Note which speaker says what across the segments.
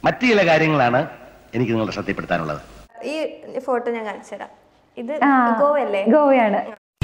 Speaker 1: മറ്റു ചില കാര്യങ്ങളാണ് എനിക്ക് നിങ്ങളുടെ ശ്രദ്ധപ്പെടുത്താനുള്ളത്
Speaker 2: ഈ ഫോട്ടോ ഞാൻ കാണിച്ചു തരാം ഇത്
Speaker 3: ആ,
Speaker 2: ഗോവല്ലേ
Speaker 3: ഗോവയാണ്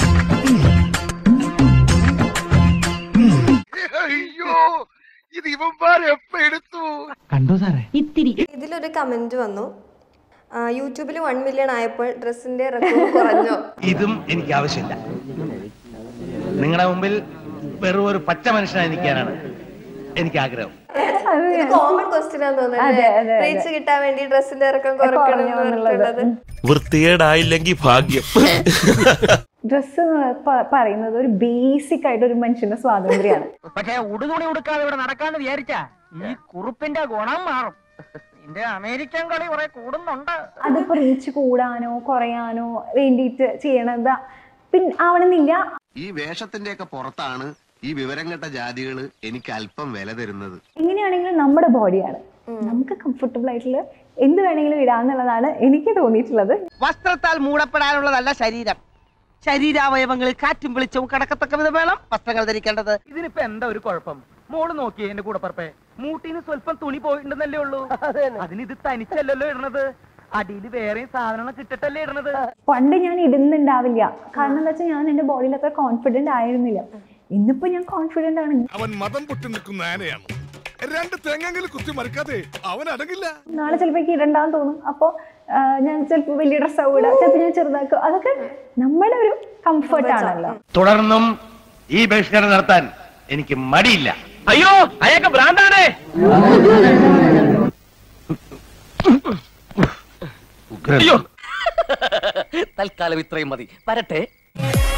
Speaker 2: ഇതിലൊരു കമന്റ് വന്നു യൂട്യൂബിൽ വൺ മില്യൺ ആയപ്പോൾ ഡ്രസ്സിന്റെ റെക്കോർഡ് കുറഞ്ഞോ
Speaker 1: ഇതും എനിക്ക് ആവശ്യമില്ല നിങ്ങളുടെ മുമ്പിൽ വെറും ഒരു പച്ച മനുഷ്യനായി നിൽക്കാനാണ് എനിക്ക് ആഗ്രഹം
Speaker 3: അത്
Speaker 2: ഇത് കോമൺ ക്വസ്റ്റ്യൻ ആണെന്ന്
Speaker 3: അതെ,
Speaker 2: തോന്നുന്നു
Speaker 3: അതെ, അതെ.
Speaker 2: റീച്ച് കിട്ടാൻ വേണ്ടി ഡ്രസ്സിന്റെ ഇറക്കം കുറയ്ക്കണം
Speaker 3: കുറഞ്ഞോ
Speaker 2: എന്ന്
Speaker 3: എന്നുള്ളത്.
Speaker 2: പറഞ്ഞിട്ടുള്ളത്
Speaker 4: വൃത്തികേടായില്ലെങ്കിൽ ഭാഗ്യം
Speaker 3: ഡ്രസ്സ് പറയുന്നത് ഒരു ബേസിക് ആയിട്ട് ഒരു മനുഷ്യന്റെ സ്വാതന്ത്ര്യമാണ്
Speaker 5: പക്ഷെ ഉടുതുണി ഉടുക്കാതെ ഇവിടെ നടക്കാന്ന് വിചാരിച്ചാ ഈ കുറുപ്പിന്റെ ഗുണം മാറും ഇതിന്റെ അമേരിക്കൻ കളി കുറെ കൂടുന്നുണ്ട്
Speaker 3: അതിപ്പോ റീച്ച് കൂടാനോ കുറയാനോ വേണ്ടിയിട്ട് ചെയ്യണത് പിന്നെ ആവണമെന്നില്ല
Speaker 6: ഈ വേഷത്തിന്റെ ഒക്കെ പുറത്താണ് ഈ വിവരം കെട്ട ജാതികള് എനിക്ക് അല്പം വില തരുന്നത്
Speaker 3: എങ്ങനെയാണെങ്കിലും നമ്മുടെ ബോഡിയാണ് നമുക്ക് കംഫർട്ടബിൾ ആയിട്ടുള്ള എന്ത് വേണമെങ്കിലും ഇടാന്നുള്ളതാണ് എനിക്ക് തോന്നിയിട്ടുള്ളത്
Speaker 5: വസ്ത്രത്താൽ മൂടപ്പെടാനുള്ളതല്ല ശരീരം ശരീരാവയവങ്ങളിൽ കാറ്റും വെളിച്ചവും കടക്കത്തക്ക വിധം വേണം വസ്ത്രങ്ങൾ ധരിക്കേണ്ടത് ഇതിനിപ്പോ എന്താ ഒരു കുഴപ്പം മോള് നോക്കിയേ എന്റെ കൂടെ പറപ്പേ മൂട്ടിന് സ്വല്പം തുണി പോയിട്ടുണ്ടെന്നല്ലേ ഉള്ളൂ അതിന് ഇത് തനിച്ചല്ലല്ലോ ഇടണത് അടിയിൽ വേറെയും സാധനങ്ങൾ കിട്ടിട്ടല്ലേ ഇടണത്
Speaker 3: പണ്ട് ഞാൻ ഇടുന്നുണ്ടാവില്ല കാരണം എന്താ വെച്ചാൽ ഞാൻ എന്റെ ബോഡിയിൽ അത്ര കോൺഫിഡന്റ് ആയിരുന്നില്ല ഇന്നിപ്പോ ഞാൻ കോൺഫിഡന്റ് ആണ്
Speaker 7: അവൻ മതം പൊട്ടി നിൽക്കുന്ന ആനയാണ് രണ്ട് തേങ്ങെങ്കിലും കുത്തി മറിക്കാതെ അവൻ അടങ്ങില്ല
Speaker 3: നാളെ ചിലപ്പോ എനിക്ക് ഇടണ്ടാന്ന് തോന്നും അപ്പോ ആ, ഞാൻ ചിലപ്പോ വലിയ ഡ്രസ്സ് ആവും ഇടാം ചിലപ്പോ ഞാൻ ചെറുതാക്കും അതൊക്കെ നമ്മുടെ ഒരു കംഫർട്ട് ആണല്ലോ
Speaker 1: തുടർന്നും ഈ ബഹിഷ്കരണം നടത്താൻ എനിക്ക് മടിയില്ല
Speaker 5: അയ്യോ അയാൾക്ക് ഭ്രാന്താണേ
Speaker 1: ഉഗ്രൻ.
Speaker 5: തൽക്കാലം ഇത്രയും മതി വരട്ടെ